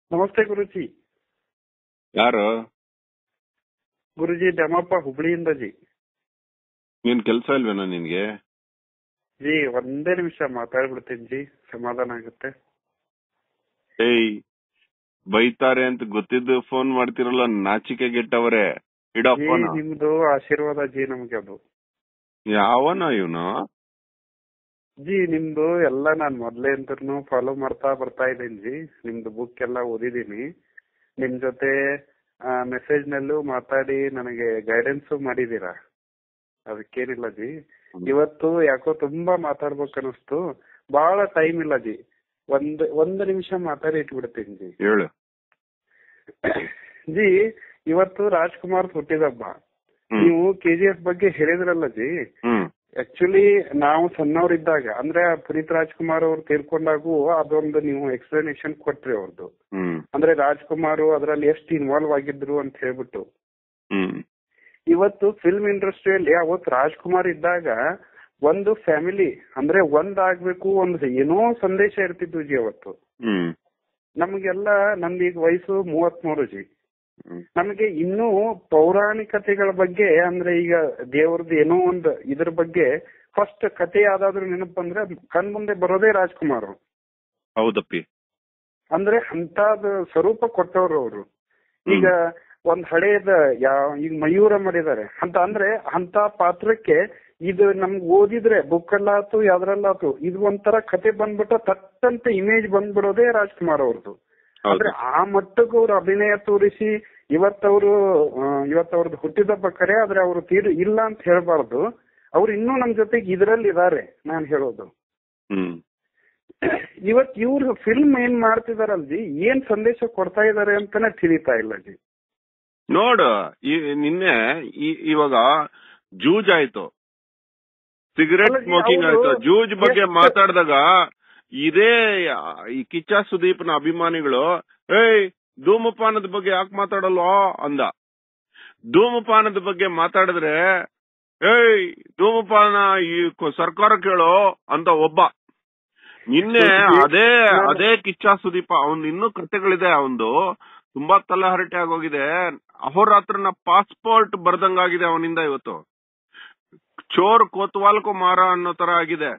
ನಮಸ್ತೆ ಗುರುಜಿ ಯಾರು ಗುರುಜಿ ದ್ಯಾಮಪ್ಪ ಹುಬ್ಳಿಯಿಂದ ಜಿ ನೀನ್ ಕೆಲ್ಸ ಇಲ್ವೇನೋ ನಿನ್ಗೆ ಜಿ ಒಂದೇ ನಿಮಿಷ ಮಾತಾಡ್ಬಿಡ್ತೀನಿ ಜಿ ಸಮಾಧಾನ ಆಗುತ್ತೆ ಏಯ್ ಬೈತಾರೆ ಅಂತ ಗೊತ್ತಿದ್ದು ಫೋನ್ ಮಾಡ್ತಿರಲ್ಲ ನಾಚಿಕೆ ಗೆಟ್ಟವರೇ ಇಡೋ ಜಿ ಫೋನ್ ನಿಮ್ದು ಆಶೀರ್ವಾದ ಜಿ ನಮ್ಗೆ ಅದು ಯಾವನ ಇವನು ಜಿ ನಿಮ್ದು ಎಲ್ಲ ನಾನ್ ಮೊದ್ಲೇ ಅಂತರ್ನು ಫಾಲೋ ಮಾಡ್ತಾ ಬರ್ತಾ ಇದ್ದೀನಿ ಜಿ ನಿಮ್ದು ಬುಕ್ ಎಲ್ಲ ಓದಿದೀನಿ ನಿಮ್ ಜೊತೆ ಮೆಸೇಜ್ ನಲ್ಲೂ ಮಾತಾಡಿ ನನಗೆ ಗೈಡೆನ್ಸ್ ಮಾಡಿದೀರಾ ಅದಕ್ಕೇನಿಲ್ಲ ಜಿ ಇವತ್ತು ಯಾಕೋ ತುಂಬಾ ಮಾತಾಡ್ಬೇಕು ಅನಿಸ್ತು ಬಹಳ ಟೈಮ್ ಇಲ್ಲ ಜಿ ಒಂದ್ ಒಂದ್ ನಿಮಿಷ ಮಾತಾಡಿ ಇಟ್ಬಿಡ್ತೀನಿ ಜಿ ಹೇಳು ಜಿ ಇವತ್ತು ರಾಜ್ಕುಮಾರ್ ಹುಟ್ಟಿದಬ್ಬ ಹ್ಮ್ ನೀವು ಕೆಜಿಎಫ್ ಬಗ್ಗೆ ಹೇಳಿದ್ರಲ್ಲ ಜಿ ಹ್ಮ್ ಆಕ್ಚುಲಿ ನಾವು ಸಣ್ಣವರಿದ್ದಾಗ ಅಂದ್ರೆ ಪುನೀತ್ ರಾಜ್ಕುಮಾರ್ ಅವ್ರು ತೀರ್ಕೊಂಡಾಗೂ ಅದೊಂದು ನೀವು ಎಕ್ಸ್ಪ್ಲನೇಷನ್ ಕೊಟ್ರಿ ಅವ್ರದ್ದು ಹ್ಮ್ ಅಂದ್ರೆ ರಾಜ್ಕುಮಾರ್ ಅದ್ರಲ್ಲಿ ಎಷ್ಟು ಇನ್ವಾಲ್ವ್ ಆಗಿದ್ರು ಅಂತ ಹೇಳ್ಬಿಟ್ಟು ಹ್ಮ್ ಇವತ್ತು ಫಿಲ್ಮ್ ಇಂಡಸ್ಟ್ರಿಯಲ್ಲಿ ಅವತ್ತು ರಾಜ್ಕುಮಾರ್ ಇದ್ದಾಗ ಒಂದು ಫ್ಯಾಮಿಲಿ ಅಂದ್ರೆ ಒಂದ್ ಆಗ್ಬೇಕು ಒಂದು ಏನೋ ಸಂದೇಶ ಇರ್ತಿದ್ವು ಜಿ ಅವತ್ತು ಹ್ಮ್ ನಮ್ಗೆಲ್ಲ ನಮ್ದೀಗ ವಯಸ್ಸು ಮೂವತ್ಮೂರು ಜಿ ಹ್ಮ್ ನಮಗೆ ಇನ್ನೂ ಪೌರಾಣಿಕತೆಗಳ ಬಗ್ಗೆ ಅಂದ್ರೆ ಈಗ ದೇವ್ರದ್ದು ಏನೋ ಒಂದು ಇದ್ರ ಬಗ್ಗೆ ಫಸ್ಟ್ ಕತೆ ಯಾವ್ದಾದ್ರು ನೆನಪು ಬಂದ್ರೆ ಕಣ್ ಮುಂದೆ ಬರೋದೇ ರಾಜ್ಕುಮಾರ್ ಅವ್ರು. ಹೌದಪ್ಪಿ ಅಂದ್ರೆ ಅಂತದ ಸ್ವರೂಪ ಕೊಟ್ಟವ್ರು ಅವರು ಈಗ ಒಂದ್ ಹಳೇದ ಯಾವ ಈಗ ಮಯೂರ ಮಾಡಿದ್ದಾರೆ ಅಂತ ಅಂದ್ರೆ ಅಂತ ಪಾತ್ರಕ್ಕೆ ಇದು ನಮ್ಗ್ ಓದಿದ್ರೆ ಬುಕ್ ಅಲ್ಲಾತು ಯಾವ್ದ್ರಲ್ಲಾತು ಇದು ಒಂಥರ ಕತೆ ಬಂದ್ಬಿಟ್ಟು ತಟ್ಟಂತ ಇಮೇಜ್ ಬಂದ್ಬಿಡೋದೇ ರಾಜ್ಕುಮಾರ್ ಅವ್ರದ್ದು ಹೌದು ಅಂದ್ರೆ ಆ ಮಟ್ಟಕ್ಕೆ ಅವ್ರು ಅಭಿನಯ ತೋರಿಸಿ ಇವತ್ತವರು ಇವತ್ತವ್ರದ್ದು ಹುಟ್ಟಿದಬ್ಬ ಕರೆ ಆದ್ರೆ ಅವರು ತೀರು ಇಲ್ಲ ಅಂತ ಹೇಳ್ಬಾರ್ದು ಅವ್ರು ಇನ್ನೂ ನಮ್ ಜೊತೆಗೆ ಇದ್ರಲ್ಲಿ ಇದಾರೆ ನಾನ್ ಹೇಳೋದು ಹ್ಮ್ ಇವತ್ ಇವ್ರು ಫಿಲ್ಮ್ ಏನ್ ಮಾಡ್ತಿದಾರಲ್ಜಿ ಏನ್ ಸಂದೇಶ ಕೊಡ್ತಾ ಇದಾರೆ ಅಂತಾನೆ ತಿಳಿತಾ ಇಲ್ಲ ಜಿ ನೋಡು ಈ- ನಿನ್ನೆ ಈ- ಇವಾಗ ಜೂಜ್ ಆಯ್ತು ಸಿಗರೆಟ್ ಅಲ್ಲ, ಸ್ಮೋಕಿಂಗ್ ಅವ್ರು ಆಯ್ತು ಜೂಜ್ ಬಗ್ಗೆ ಎಷ್ಟು- ಮಾತಾಡಿದಾಗ ಇದೇ ಈ ಕಿಚ್ಚ ಸುದೀಪ್ನ ಅಭಿಮಾನಿಗಳು ಏಯ್ ಧೂಮಪಾನದ ಬಗ್ಗೆ ಯಾಕೆ ಮಾತಾಡಲ್ವಾ ಅಂದ ಧೂಮಪಾನದ ಬಗ್ಗೆ ಮಾತಾಡಿದ್ರೆ ಏಯ್ ಧೂಮಪಾನ ಈ ಕ- ಸರ್ಕಾರ ಕೇಳೋ ಅಂತ ಒಬ್ಬ ನಿನ್ನೆ ಅದೇ ಅದೇ ಕಿಚ್ಚ ಸುದೀಪ ಅವನ್ ಇನ್ನೂ ಕತೆಗಳಿದೆ ಅವಂದು ತುಂಬಾ ತಲೆಹರಟೆ ಆಗೋಗಿದೆ ಅಹೋರಾತ್ರನ ಪಾಸ್ಪೋರ್ಟ್ ಬರ್ದಂಗಾಗಿದೆ ಅವನಿಂದ ಇವತ್ತು ಚೋರ್ ಕೋತ್ವಾಲ್ಕೋ ಮಾರ ಅನ್ನೋ ತರ ಆಗಿದೆ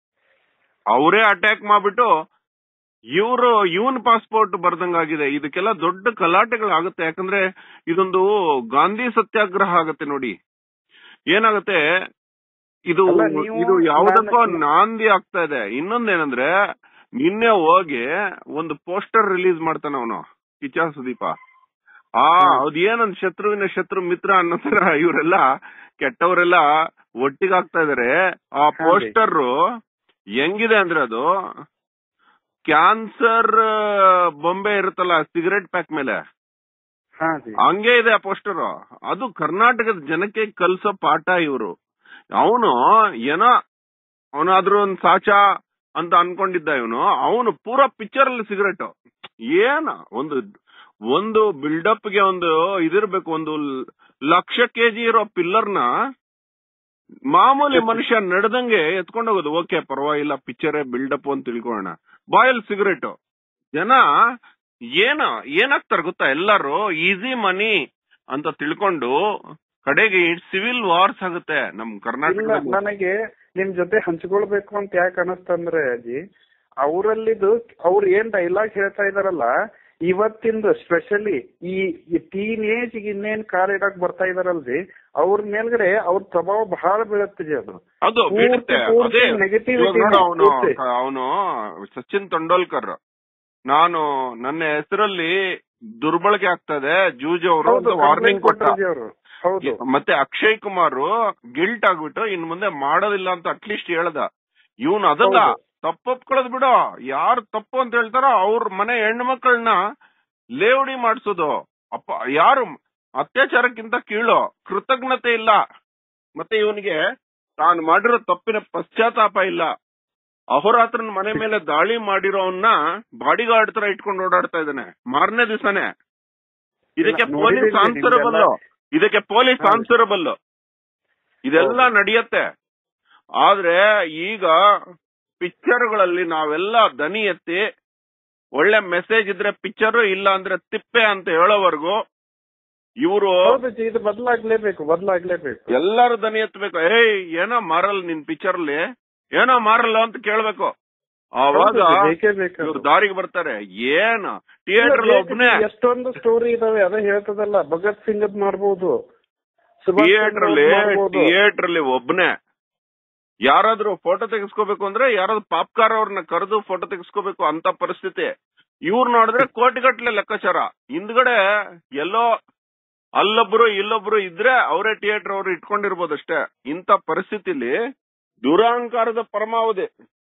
ಅವರೇ ಅಟ್ಯಾಕ್ ಮಾಡ್ಬಿಟ್ಟು ಇವರು ಇವನ್ ಪಾಸ್ಪೋರ್ಟ್ ಬರ್ದಂಗಾಗಿದೆ ಇದಕ್ಕೆಲ್ಲ ದೊಡ್ಡ ಕಲಾಟೆಗಳಾಗುತ್ತೆ ಯಾಕಂದ್ರೆ ಇದೊಂದು ಗಾಂಧಿ ಸತ್ಯಾಗ್ರಹ ಆಗತ್ತೆ ನೋಡಿ ಏನಾಗತ್ತೆ ಇದು ಅಲ್ಲ, ನೀವು ಇದು ಯಾವುದಕ್ಕೋ ನಾನು- ನಾಂದಿ ಆಗ್ತಾ ಇದೆ ಇನ್ನೊಂದೇನಂದ್ರೆ ನಿನ್ನೆ ಹೋಗಿ ಒಂದು ಪೋಸ್ಟರ್ ರಿಲೀಸ್ ಮಾಡ್ತಾನ ಅವನು ಕಿಚ್ಚ ಸುದೀಪ ಆ ಅದೇನೊಂದ್ ಶತ್ರುವಿನ ಶತ್ರು ಮಿತ್ರ ಅನ್ನೋ ತರ ಇವರೆಲ್ಲ ಕೆಟ್ಟವರೆಲ್ಲ ಒಟ್ಟಿಗಾಗ್ತಾ ಇದಾರೆ ಆ ಹಾಗೆ. ಪೋಸ್ಟರ್ ಹೆಂಗಿದೆ ಅಂದ್ರೆ ಅದು ಕ್ಯಾನ್ಸರ್ ಬೊಂಬೆ ಇರುತ್ತಲ್ಲ ಸಿಗರೆಟ್ ಪ್ಯಾಕ್ ಮೇಲೆ ಹಾ ಜಿ ಹಂಗೆ ಇದೆ ಆ ಪೋಸ್ಟರ್ ಅದು ಕರ್ನಾಟಕದ ಜನಕ್ಕೆ ಕಲ್ಸೋ ಪಾಠ ಇವರು ಅವನು ಏನೋ ಅವನಾದ್ರೂ ಒಂದ್ ಸಾಚ ಅಂತ ಅನ್ಕೊಂಡಿದ್ದ ಇವನು ಅವನು ಪೂರಾ ಪಿಕ್ಚರ್ ಅಲ್ಲಿ ಸಿಗರೆಟ್ ಏನ ಒಂದು ಒಂದು ಬಿಲ್ಡಪ್ ಗೆ ಒಂದು ಇದಿರ್ಬೇಕು ಒಂದು ಲ್- ಲಕ್ಷ ಕೆಜಿ ಇರೋ ಪಿಲ್ಲರ್ನ ಮಾಮೂಲಿ ಮನುಷ್ಯ ನಡೆದಂಗೆ ಎತ್ಕೊಂಡು ಹೋಗೋದು ಓಕೆ ಪರವಾಗಿಲ್ಲ ಪಿಕ್ಚರೇ ಬಿಲ್ಡಪ್ ಅಂತ ತಿಳ್ಕೊಳ್ಳೋಣ ಬಾಯಲ್ ಸಿಗರೇಟ್ ಜನ ಏನ ಏನಾಗ್ತಾರ ಗೊತ್ತಾ ಎಲ್ಲಾರು ಈಸಿ ಮನಿ ಅಂತ ತಿಳ್ಕೊಂಡು ಕಡೆಗೆ ಸಿವಿಲ್ ವಾರ್ಸ್ ಆಗುತ್ತೆ ನಮ್ ಇಲ್ಲ ಕರ್ನಾಟಕದಲ್ಲಿ ನನಗೆ ನಿಮ್ ಜೊತೆ ಹಂಚ್ಕೊಳ್ಬೇಕು ಅಂತ ಯಾಕೆ ಅನಸ್ತಂದ್ರೆ ಅಜ್ಜಿ ಅವರಲ್ಲಿದು ಅವ್ರು ಏನ್ ಡೈಲಾಗ್ ಹೇಳ್ತಾ ಇದಾರಲ್ಲ ಇವತ್ತಿಂದು ಸ್ಪೆಷಲಿ ಈ ಟೀನ್ ಏಜ್ ಇನ್ನೇನ್ ಕಾಲ್ ಇಡಕ್ ಬರ್ತಾ ಇದಾರಲ್ರಿ ಅವ್ರ ಮೇಲ್ಗಡೆ ಅವ್ರ ಪ್ರಭಾವ ಬಹಳ ಬೀಳುತ್ತೆ ಜಿ ಅದು ಅದು ಪೂರ್ತಿ- ಬೀಳುತ್ತೆ ಪೂರ್ತಿ ಅದೇ negativity ಅವನು ಪೂರ್ತಿ. ಅವನು ಸಚಿನ್ ತೆಂಡೂಲ್ಕರ್ ನಾನು ನನ್ನ ಹೆಸರಲ್ಲಿ ದುರ್ಬಳಕೆ ಆಗ್ತಾ ಇದೆ ಜೂಜ್ ಅವರು ಹೌದು ವಾರ್ನಿಂಗ್ ಕೊಟ್ಟ ಅವರು ಹೌದು ಮತ್ತೆ ಅಕ್ಷಯ್ ಕುಮಾರ್ ಗಿಲ್ಟ್ ಆಗ್ಬಿಟ್ಟು ಇನ್ ಮುಂದೆ ಮಾಡೋದಿಲ್ಲ ಅಂತ ಅಟ್ಲೀಸ್ಟ್ ಹೇಳ್ದ ಇವನು ಅದಲ್ಲ ಹೌದು. ತಪ್ಪೊಪ್ಕೊಳ್ಳೋದ್ ಬಿಡು ಯಾರು ತಪ್ಪು ಅಂತ ಹೇಳ್ತಾರೋ ಅವ್ರ ಮನೆ ಹೆಣ್ಣು ಮಕ್ಕಳನ್ನ ಲೇವಡಿ ಮಾಡಿಸೋದು ಅಪ್ಪ ಯಾರು ಅತ್ಯಾಚಾರಕ್ಕಿಂತ ಕೀಳು ಕೃತಜ್ಞತೆ ಇಲ್ಲ ಮತ್ತೆ ಇವನಿಗೆ ತಾನು ಮಾಡಿರೋ ತಪ್ಪಿನ ಪಶ್ಚಾತ್ತಾಪ ಇಲ್ಲ ಅಹೋರಾತ್ರನ ಮನೆ ಮೇಲೆ ದಾಳಿ ಮಾಡಿರೋವನ್ನ ಬಾಡಿ ಗಾರ್ಡ್ ತರ ಇಟ್ಕೊಂಡು ಓಡಾಡ್ತಾ ಇದ್ದಾನೆ ಮಾರನೇ ದಿವಸನೇ ಇದಕ್ಕೆ ಇಲ್ಲ, ಪೊಲೀಸ್ ನೋಡಿದೀನಿ ಆನ್ಸರಬಲ್ ನಿಮ್ದೆಲ್ಲ. ಇದಕ್ಕೆ ಪೊಲೀಸ್ ಹೌದು. ಆನ್ಸರಬಲ್ ಇದೆಲ್ಲ ನಡೆಯತ್ತೆ ಆದ್ರೆ ಈಗ ಪಿಕ್ಚರ್ಗಳಲ್ಲಿ ನಾವೆಲ್ಲ ದನಿ ಎತ್ತಿ ಒಳ್ಳೆ ಮೆಸೇಜ್ ಇದ್ರೆ ಪಿಕ್ಚರ್ ಇಲ್ಲ ಅಂದ್ರೆ ತಿಪ್ಪೆ ಅಂತ ಹೇಳೋವರೆಗೂ ಇವರು ಹೌದು ಜಿ ಇದು ಬದಲಾಗ್ಲೇಬೇಕು ಬದಲಾಗ್ಲೇಬೇಕು ಎಲ್ಲರೂ ದನಿ ಎತ್ತಬೇಕು ಏಯ್ ಏನೋ ಮಾರಲ್ಲ ನಿನ್ ಪಿಕ್ಚರ್ ಅಲ್ಲಿ ಏನೋ ಮಾರಲ್ಲ ಅಂತ ಕೇಳ್ಬೇಕು ಆವಾಗ ಬೇಕೇ ಬೇಕು ಇವ್ರು ದಾರಿಗೆ ಬರ್ತಾರೆ ಏನ್ ಥಿಯೇಟರ್ ಒಬ್ನೇ ಎಷ್ಟೊಂದು ಸ್ಟೋರಿ ಇದಾವೆ ಅದೇ ಹೇಳ್ತದಲ್ಲ ಭಗತ್ ಸಿಂಗ್ ಅದ್ ಮಾಡ್ಬೋದು ಸುಭಾಷ್ ಥಿಯೇಟರ್ ಚಂದ್ರ ಅಲ್ಲಿ ಬೋಸ್ ಮಾಡ್ಬೋದು. ಥಿಯೇಟರ್ ಅಲ್ಲಿ ಒಬ್ನೇ ಯಾರಾದ್ರೂ ಫೋಟೋ ತೆಗೆಸ್ಕೋಬೇಕು ಅಂದ್ರೆ ಯಾರಾದ್ರೂ ಪಾಪ್ಕಾರ್ ಅವ್ರನ್ನ ಕರೆದು ಫೋಟೋ ತೆಗೆಸ್ಕೋಬೇಕು ಅಂತ ಪರಿಸ್ಥಿತಿ ಇವ್ರು ನೋಡಿದ್ರೆ ಕೋಟಿಗಟ್ಲೆ ಲೆಕ್ಕಾಚಾರ ಹಿಂದ್ಗಡೆ ಎಲ್ಲೋ ಅಲ್ಲೊಬ್ರು ಇಲ್ಲೊಬ್ರು ಇದ್ರೆ ಅವರೇ ಥಿಯೇಟರ್ ಅವ್ರು ಇಟ್ಕೊಂಡಿರ್ಬೋದು ಅಷ್ಟೇ ಇಂಥ ಪರಿಸ್ಥಿತಿಲಿ ದುರಹಂಕಾರದ ಪರಮಾವಧಿ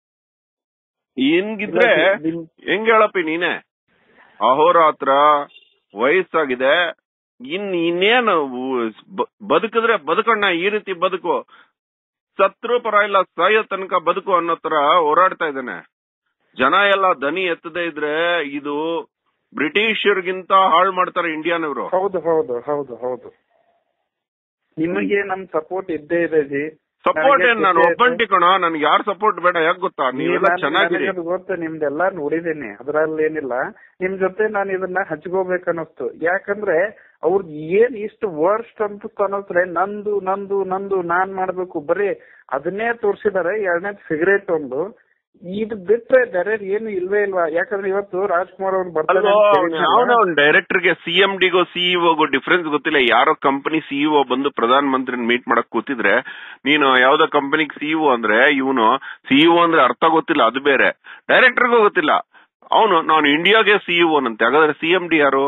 ಹಿಂಗಿದ್ರೆ ನಿಮ್- ಹೆಂಗ್ ಹೇಳಪ್ಪಿ ನೀನೆ ಅಹೋರಾತ್ರ ವಯಸ್ಸಾಗಿದೆ ಇನ್ ಇನ್ನೇನು ಬ- ಬದುಕಿದ್ರೆ ಬದುಕಣ್ಣ ಈ ರೀತಿ ಬದುಕು ಸತ್ರು ಪರವಾಗಿಲ್ಲ ಸಾಯೋ ತನಕ ಬದುಕು ಅನ್ನೋ ತರ ಹೋರಾಡ್ತಾ ಇದ್ದಾನೆ ಜನ ಎಲ್ಲ ದನಿ ಎತ್ತದೇ ಇದ್ರೆ ಇದು ಬ್ರಿಟಿಷರ್ಗಿಂತ ಹಾಳು ಮಾಡ್ತಾರೆ ಇಂಡಿಯಾನವರು ಹೌದು ಹೌದು ಹೌದು ಹೌದು ನಿಮಗೆ ನಮ್ ಸಪೋರ್ಟ್ ಇದ್ದೇ ಇದೆ ಜಿ ಸಪೋರ್ಟ್ ನನಗೆ ಏನ್ ನಾನು ಖುಷಿ ಒಬ್ಬಂಟಿ ಕಣ ನನ್ಗೆ ಯಾರು ಸಪೋರ್ಟ್ ಬೇಡ ಯಾಕೆ ಗೊತ್ತಾ ನೀವೆಲ್ಲ ನಾನು- ಚೆನ್ನಾಗಿರಿ ನನಗದು ಗೊತ್ತು ನಿಮ್ದೆಲ್ಲ ನೋಡಿದೇನೆ ಅದ್ರಲ್ಲಿ ಏನಿಲ್ಲ ನಿಮ್ ಜೊತೆ ನಾನು ಇದನ್ನ ಹಂಚ್ಕೋಬೇಕನ್ನಿಸ್ತು ಯಾಕಂದ್ರೆ ಅವ್ರದ್ ಏನ್ ಇಷ್ಟು ವರ್ಸ್ಟ್ ಅಂತ ಅನ್ನಿಸ್ರೆ ನಂದು ನಂದು ನಂದು ನಾನ್ ಮಾಡ್ಬೇಕು ಬರೀ ಅದನ್ನೇ ತೋರ್ಸಿದಾರೆ ಎರಡನೇ ಸಿಗರೇಟ್ ಒಂದು ಇದು ಬಿಟ್ರೆ ಬೇರೆ ಏನು ಇಲ್ವೇ ಇಲ್ವಾ ಯಾಕಂದ್ರೆ ಇವತ್ತು ರಾಜ್ಕುಮಾರ್ ಅವ್ರು ಬರ್ತಾರೆ ಅಲ್ವೋ ಅಂತ ಅವನ ಹೇಳಿದ್ನಲ್ಲ. ಡೈರೆಕ್ಟರ್ಗೆ ಸಿಎಂ ಡಿಗೋ ಸಿಇಒಗೂ ಡಿಫ್ರೆನ್ಸ್ ಗೊತ್ತಿಲ್ಲ ಯಾರೋ ಕಂಪನಿ ಸಿಇಒ ಬಂದು ಪ್ರಧಾನ ಮಂತ್ರಿ ಮೀಟ್ ಮಾಡಕ್ ಕೂತಿದ್ರೆ ನೀನು ಯಾವ್ದೋ ಕಂಪನಿಗೆ ಸಿಇಒ ಅಂದ್ರೆ ಇವನು ಸಿಇಒ ಅಂದ್ರೆ ಅರ್ಥ ಗೊತ್ತಿಲ್ಲ ಅದು ಬೇರೆ ಡೈರೆಕ್ಟರ್ಗೂ ಗೊತ್ತಿಲ್ಲ ಅವನು ನಾನು ಇಂಡಿಯಾಗೆ ಸಿಇಒ ನಂತೆ ಹಾಗಾದ್ರೆ ಸಿಎಂ ಡಿ ಯಾರು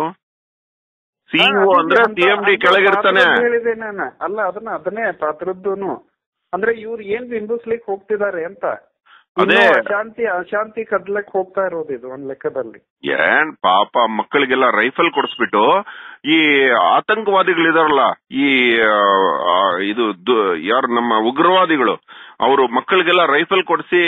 ಸಿಇಒ ಹಾ, ಅಂದ್ರೆ ಅಂತ- ಸಿಎಂ ಡಿ ಅಂತ ಕೆಳಗಿರ್ತಾನೆ ಪಾತ್ರದ್ದು ಹೇಳಿದೆ ನಾನು ಅಲ್ಲ ಅದನ್ನ ಅದನ್ನೇ ಪಾತ್ರದ್ದೂನು ಅಂದ್ರೆ ಇವ್ರು ಏನ್ ಬಿಂಬಿಸ್ಲಿಕ್ಕೆ ಹೋಗ್ತಿದ್ದಾರೆ ಅಂತ ಅದೇ. ಇನ್ನೂ ಅಶಾಂತಿ ಅಶಾಂತಿ ಕದ್ಲಕ್ ಹೋಗ್ತಾ ಇರೋದು ಇದು ಒಂದ್ ಲೆಕ್ಕದಲ್ಲಿ ಏನ್ ಪಾಪ ಮಕ್ಕಳಿಗೆಲ್ಲ ರೈಫಲ್ ಕೊಡಿಸ್ಬಿಟ್ಟು ಈ ಆತಂಕವಾದಿಗಳಿದಾರಲ್ಲ ಈ ಆ, ಆ, ಇದು ಯಾರು ನಮ್ಮ ಉಗ್ರವಾದಿಗಳು ಅವರು ಮಕ್ಕಳಿಗೆಲ್ಲ ರೈಫಲ್ ಕೊಡಿಸಿ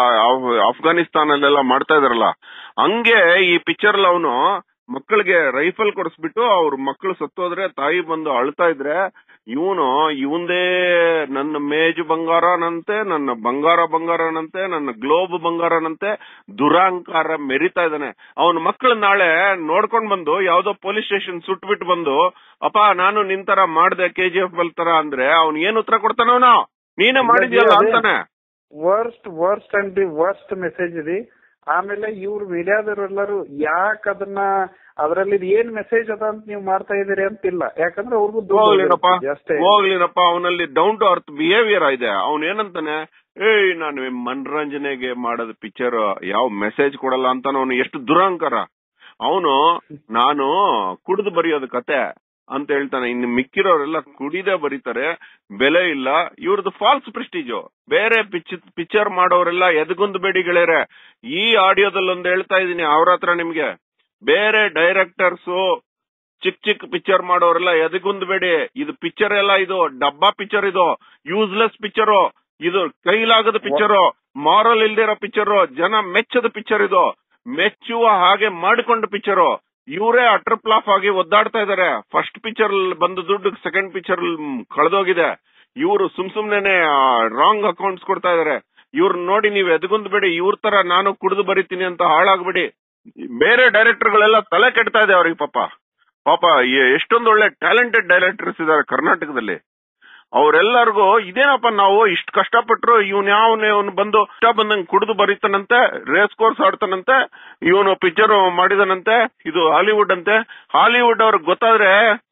ಅಫ್ಘಾನಿಸ್ತಾನಲ್ಲೆಲ್ಲ ಮಾಡ್ತಾ ಇದಾರಲ್ಲ ಹಂಗೆ ಈ ಪಿಕ್ಚರ್ ಅವನು ಮಕ್ಕಳಿಗೆ ರೈಫಲ್ ಕೊಡಿಸ್ಬಿಟ್ಟು ಅವ್ರ ಮಕ್ಕಳು ಸತ್ತೋದ್ರೆ ತಾಯಿ ಬಂದು ಅಳ್ತಾ ಇದ್ರೆ ಇವನು ಇವಂದೇ ನನ್ನ ಮೇಜು ಬಂಗಾರನಂತೆ ನನ್ನ ಬಂಗಾರ ಬಂಗಾರನಂತೆ ನನ್ನ ಗ್ಲೋಬ್ ಬಂಗಾರನಂತೆ ದುರಾಂಕಾರ ಮೆರಿತಾ ಇದ್ದಾನೆ ಅವನ ಮಕ್ಕಳು ನಾಳೆ ನೋಡ್ಕೊಂಡ್ ಬಂದು ಯಾವ್ದೋ ಪೊಲೀಸ್ ಸ್ಟೇಷನ್ ಸುಟ್ಬಿಟ್ಟು ಬಂದು ಅಪ್ಪ ನಾನು ನಿನ್ ತರ ಮಾಡ್ದೆ ಕೆ ಜಿ ಎಫ್ ತರ ಅಂದ್ರೆ ಅವ್ನ್ ಏನ್ ಉತ್ತರ ಕೊಡ್ತಾನವನು ನೀನೇ ಮಾಡಿದ್ಯಲ್ಲ ಅದೇ. ಅಂತಾನೆ worst worst and the worst message ಇದೆ ಆಮೇಲೆ ಇವ್ರು ಮೀಡಿಯಾದವರೆಲ್ಲರೂ ಯಾಕೆ ಅದನ್ನ ಅದರಲ್ಲಿ ಏನ್ ಮೆಸೇಜ್ ಅದ ಅಂತ ನೀವು ಮಾಡ್ತಾ ಇದೀರಿ ಅಂತಿಲ್ಲ ಯಾಕಂದ್ರೆ ಅವ್ರಿಗೂ ದುಡ್ಡು ಹೋಗ್ಲಿನಪ್ಪ ಹೋಗಿರುತ್ತೆ ಅಷ್ಟೇ ಹೋಗ್ಲಿನಪ್ಪ ಅವನಲ್ಲಿ ಡೌನ್ ಟು ಅರ್ತ್ ಬಿಹೇವಿಯರ್ ಇದೆ ಅವನ್ ಏನಂತಾನೆ ಏಯ್ ನಾನು ಮನರಂಜನೆಗೆ ಮಾಡೋದ್ ಪಿಕ್ಚರ್ ಯಾವ ಮೆಸೇಜ್ ಕೊಡಲ್ಲ ಅಂತ ಅವನು ಎಷ್ಟು ದುರಹಂಕಾರ ಅವನು ನಾನು ಕುಡಿದು ಬರೆಯೋದು ಕತೆ ಅಂತ ಹೇಳ್ತಾನೆ ಇನ್ನು ಮಿಕ್ಕಿರೋರೆಲ್ಲ ಕುಡಿದೇ ಬರೀತಾರೆ ಬೆಲೆ ಇಲ್ಲ ಇವ್ರದ್ದು ಫಾಲ್ಸ್ ಪ್ರೆಸ್ಟೀಜು ಬೇರೆ ಪಿಚ್ ಪಿಕ್ಚರ್ ಮಾಡೋರೆಲ್ಲ ಎದಗುಂದ್ ಬೇಡಿ ಗೆಳೆಯರೆ ಈ ಆಡಿಯೋದಲ್ಲಿ ಒಂದು ಹೇಳ್ತಾ ಇದೀನಿ ಅವ್ರ ಹತ್ರ ನಿಮ್ಗೆ ಬೇರೆ ಡೈರೆಕ್ಟರ್ಸ್ ಚಿಕ್ ಚಿಕ್ ಪಿಕ್ಚರ್ ಮಾಡೋರೆಲ್ಲ ಎದಗುಂದ್ಬೇಡಿ ಇದು ಪಿಕ್ಚರ್ ಎಲ್ಲ ಇದು ಡಬ್ಬಾ ಪಿಕ್ಚರ್ ಇದು ಯೂಸ್ಲೆಸ್ ಪಿಕ್ಚರು ಇದು ಕೈಲಾಗದ ಪಿಕ್ಚರು ಮಾರಲ್ ಇಲ್ದಿರೋ ಪಿಕ್ಚರು ಜನ ಮೆಚ್ಚದ ಪಿಕ್ಚರ್ ಇದು ಮೆಚ್ಚುವ ಹಾಗೆ ಮಾಡಿಕೊಂಡ ಪಿಕ್ಚರು ಇವರೇ ಅಟರ್ ಫ್ಲಾಪ್ ಆಗಿ ಒದ್ದಾಡ್ತಾ ಇದಾರೆ ಫಸ್ಟ್ ಪಿಕ್ಚರ್ ಬಂದ ದುಡ್ಡು ಸೆಕೆಂಡ್ ಪಿಕ್ಚರ್ ಕಳೆದೋಗಿದೆ ಇವರು ಸುಮ್ ಸುಮ್ನೆನೆ ರಾಂಗ್ ಅಕೌಂಟ್ಸ್ ಕೊಡ್ತಾ ಇದಾರೆ ಇವ್ರ ನೋಡಿ ನೀವ್ ಎದಗುಂದ್ಬೇಡಿ ಇವ್ರ ತರ ನಾನು ಕುಡಿದು ಬರೀತೀನಿ ಅಂತ ಹಾಳಾಗ್ಬೇಡಿ ಬೇರೆ ಡೈರೆಕ್ಟರ್ ಗಳೆಲ್ಲ ತಲೆ ಕೆಡ್ತಾ ಇದೆ ಅವ್ರಿಗೆ ಪಾಪ ಪಾಪ ಎ- ಎಷ್ಟೊಂದು ಒಳ್ಳೆ ಟ್ಯಾಲೆಂಟೆಡ್ ಡೈರೆಕ್ಟರ್ಸ್ ಇದಾರೆ ಕರ್ನಾಟಕದಲ್ಲಿ ಅವ್ರೆಲ್ಲರಿಗೂ ಇದೇನಪ್ಪ ನಾವು ಇಷ್ಟು ಕಷ್ಟಪಟ್ರು ಇವನ್ ಯಾವನೇ ಅವನು ಬಂದು ಇಷ್ಟ ಬಂದಂಗ್ ಕುಡಿದು ಬರೀತಾನಂತೆ ರೇಸ್ ಕೋರ್ಸ್ ಆಡ್ತಾನಂತೆ ಇವನು ಪಿಕ್ಚರ್ ಮಾಡಿದಾನಂತೆ ಇದು ಹಾಲಿವುಡ್ ಅಂತೆ ಹಾಲಿವುಡ್ ಅವ್ರಿಗೆ ಗೊತ್ತಾದ್ರೆ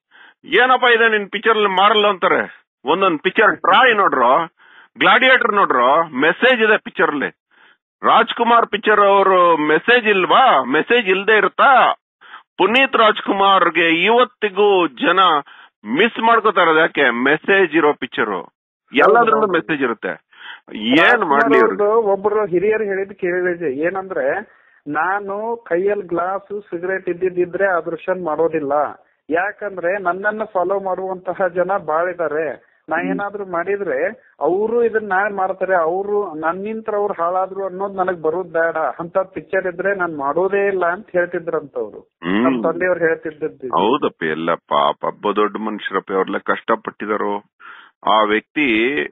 ಏನಪ್ಪ ಇದೆ ನಿನ್ ಪಿಕ್ಚರ್ ಮಾರಲ್ಲ ಅಂತಾರೆ ಒಂದೊಂದ್ ಪಿಕ್ಚರ್ ಟ್ರಾಯ್ ನೋಡ್ರು ಗ್ಲಾಡಿಯೇಟರ್ ನೋಡ್ರು ಮೆಸೇಜ್ ಇದೆ ಪಿಕ್ಚರ್ ಅಲ್ಲಿ ರಾಜ್ಕುಮಾರ್ ಪಿಕ್ಚರ್ ಅವರು ಮೆಸೇಜ್ ಇಲ್ವಾ ಮೆಸೇಜ್ ಇಲ್ದೇ ಇರುತ್ತಾ ಪುನೀತ್ ರಾಜ್ಕುಮಾರ್ಗೆ ಇವತ್ತಿಗೂ ಜನ ಮಿಸ್ ಮಾಡ್ಕೋತಾ ಇರೋದು ಯಾಕೆ ಮೆಸೇಜ್ ಇರೋ ಪಿಕ್ಚರ್ ಎಲ್ಲದ್ರಲ್ಲೂ ಹೌದು. ಮೆಸೇಜ್ ಇರುತ್ತೆ ಏನ್ ಮಾಡ್ಲಿ ಇವ್ರು? ಅವ್ರ್ದು ಒಬ್ರು ಹಿರಿಯರು ಹೇಳಿದ್ ಕೇಳಿದೆ ಏನಂದ್ರೆ ನಾನು ಕೈಯಲ್ಲಿ ಗ್ಲಾಸ್ ಸಿಗರೇಟ್ ಇದ್ದಿದ್ರೆ ಆ ದೃಶ್ಯ ಮಾಡೋದಿಲ್ಲ ಯಾಕಂದ್ರೆ ನನ್ನನ್ನ ಫಾಲೋ ಮಾಡುವಂತಹ ಜನ ಬಾಳಿದ್ದಾರೆ ನಾ ಏನಾದ್ರೂ ಮಾಡಿದ್ರೆ ಅವರು ಇದನ್ನ ಮಾಡ್ತಾರೆ ಅವರು ನನ್ನಿಂತ್ರ ಅವ್ರು ಹಾಳಾದ್ರು ಅನ್ನೋದು ನನಗ್ ಬರೋದ್ ಬೇಡ ಅಂತ ಪಿಕ್ಚರ್ ಇದ್ರೆ ನಾನ್ ಮಾಡೋದೇ ಇಲ್ಲ ಅಂತ ಹೇಳ್ತಿದ್ರಂತವ್ರು ನಮ್ ಹ್ಮ್ ತಂದೆಯವ್ರು ಹೇಳ್ತಿದ್ದದ್ದು ಇದು. ಹೌದಪ್ಪ ಎಲ್ಲ ಪಾಪ ಹಬ್ಬ ದೊಡ್ಡ ಮನುಷ್ಯರಪ್ಪ ಅವ್ರೆಲ್ಲ ಕಷ್ಟಪಟ್ಟಿದಾರೋ ಆ ವ್ಯಕ್ತಿ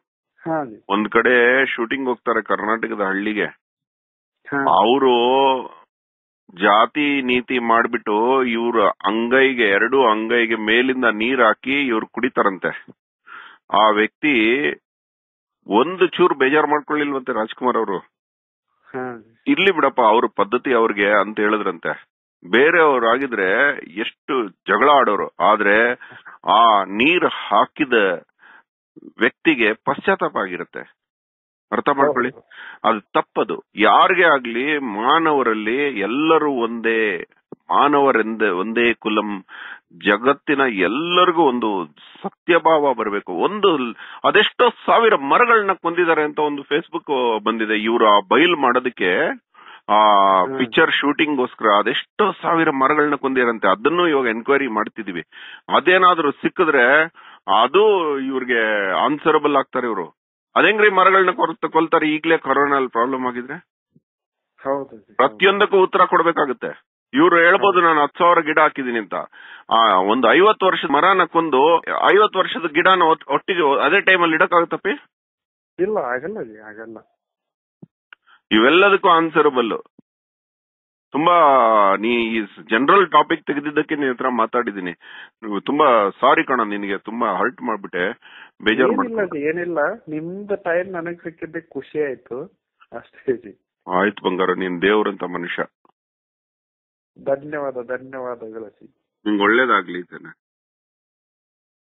ಹಾ ಜಿ ಒಂದ್ ಕಡೆ ಶೂಟಿಂಗ್ ಹೋಗ್ತಾರೆ ಕರ್ನಾಟಕದ ಹಳ್ಳಿಗೆ ಹಾ ಅವರು ಜಾತಿ ನೀತಿ ಮಾಡ್ಬಿಟ್ಟು ಇವ್ರ ಅಂಗೈಗೆ ಎರಡು ಅಂಗೈಗೆ ಮೇಲಿಂದ ನೀರ್ ಹಾಕಿ ಇವ್ರು ಕುಡಿತಾರಂತೆ ಆ ವ್ಯಕ್ತಿ ಒಂದು ಚೂರು ಬೇಜಾರ್ ಮಾಡ್ಕೊಳ್ಳಿಲ್ವಂತೆ ರಾಜ್ಕುಮಾರ್ ಅವರು ಹಾ ಇರ್ಲಿ ಬಿಡಪ್ಪ ಅವ್ರ ಪದ್ಧತಿ ಅವ್ರಿಗೆ ಅಂತ ಹೇಳಿದ್ರಂತೆ ಬೇರೆಯವ್ರು ಆಗಿದ್ರೆ ಎಷ್ಟು ಜಗಳ ಆಡೋರು ಆದ್ರೆ ಆ ನೀರ್ ಹಾಕಿದ ವ್ಯಕ್ತಿಗೆ ಪಶ್ಚಾತ್ತಾಪ ಆಗಿರುತ್ತೆ ಅರ್ಥ ಮಾಡ್ಕೊಳ್ಳಿ ಅದು ತಪ್ಪದು ಯಾರಿಗೆ ಆಗ್ಲಿ ಮಾನವರಲ್ಲಿ ಎಲ್ಲರೂ ಒಂದೇ ಮಾನವರೆಂದ ಒಂದೇ ಕುಲಂ ಜಗತ್ತಿನ ಎಲ್ಲರಿಗೂ ಒಂದು ಸತ್ಯಭಾವ ಬರಬೇಕು ಒಂದು ಅದೆಷ್ಟೋ ಸಾವಿರ ಮರಗಳನ್ನ ಕೊಂದಿದ್ದಾರೆ ಅಂತ ಒಂದು ಫೇಸ್ಬುಕ್ ಬಂದಿದೆ ಇವರು ಆ ಬೈಲ್ ಮಾಡೋದಕ್ಕೆ ಆ ಹ್ಮ್. ಪಿಕ್ಚರ್ ಶೂಟಿಂಗ್ಗೋಸ್ಕರ ಅದೆಷ್ಟೋ ಸಾವಿರ ಮರಗಳನ್ನ ಕೊಂದಿರಂತೆ ಅದನ್ನು ಇವಾಗ ಎನ್ಕ್ವೈರಿ ಮಾಡ್ತಿದೀವಿ ಅದೇನಾದ್ರೂ ಸಿಕ್ಕಿದ್ರೆ ಅದು ಇವ್ರಿಗೆ ಆನ್ಸರಬಲ್ ಆಗ್ತಾರೆ ಇವರು ಅದೇಂಗ್ರಿ ಮರಗಳನ್ನ ಕೊರ್ತ ಕೊಲ್ತಾರೆ ಈಗ್ಲೇ ಕೊರೋನಾ ಪ್ರಾಬ್ಲಮ್ ಆಗಿದ್ರೆ ಹೌದು ಜಿ, ಹೌದು. ಪ್ರತಿಯೊಂದಕ್ಕೂ ಉತ್ತರ ಕೊಡ್ಬೇಕಾಗುತ್ತೆ ಇವ್ರು ಹೇಳ್ಬೋದು ನಾನು ಹತ್ತು ಸಾವಿರ ಗಿಡ ಹಾಕಿದೀನಿ ಅಂತ ಆ ಒಂದು ಐವತ್ತು ವರ್ಷದ ಮರನ ಕೊಂದು ಐವತ್ತು ವರ್ಷದ ಗಿಡನ ಒಟ್- ಒಟ್ಟಿಗೆ ಅದೇ ಟೈಮಲ್ಲಿ ಇಡಕ್ಕಾಗುತ್ತಪ್ಪಿ ಇಲ್ಲ ಆಗಲ್ಲ ಜಿ ಆಗಲ್ಲ ಇವೆಲ್ಲದಕ್ಕೂ ಆನ್ಸರಬಲ್ ತುಂಬಾ ನೀ ಜನರಲ್ ಟಾಪಿಕ್ ತೆಗೆದಿದ್ದಕ್ಕೆ ನಿನ್ ಹತ್ರ ಮಾತಾಡಿದೀನಿ ನೀವು ತುಂಬಾ ಸಾರಿ ಕಣ ನಿನಗೆ ತುಂಬಾ ಹರ್ಟ್ ಮಾಡ್ಬಿಟ್ಟೆ ಬೇಜಾರು ಏನಿಲ್ಲ ಮಾಡ್ಕೊಂಡು ಜಿ ಏನಿಲ್ಲ ನಿಮ್ದು ಟೈಮ್ ನನಗ್ ಸಿಕ್ಕಿದ್ದಕ್ಕೆ ಖುಷಿ ಆಯ್ತು ಅಷ್ಟೇ ಜಿ ಆಯ್ತು ಬಂಗಾರ ನೀನ್ ದೇವ್ರಂತ ಮನುಷ್ಯ ಧನ್ಯವಾದ ಧನ್ಯವಾದಗಳು ಜಿ ನಿಂಗೆ ಒಳ್ಳೇದಾಗ್ಲಿ ಇದ್ದೇನೆ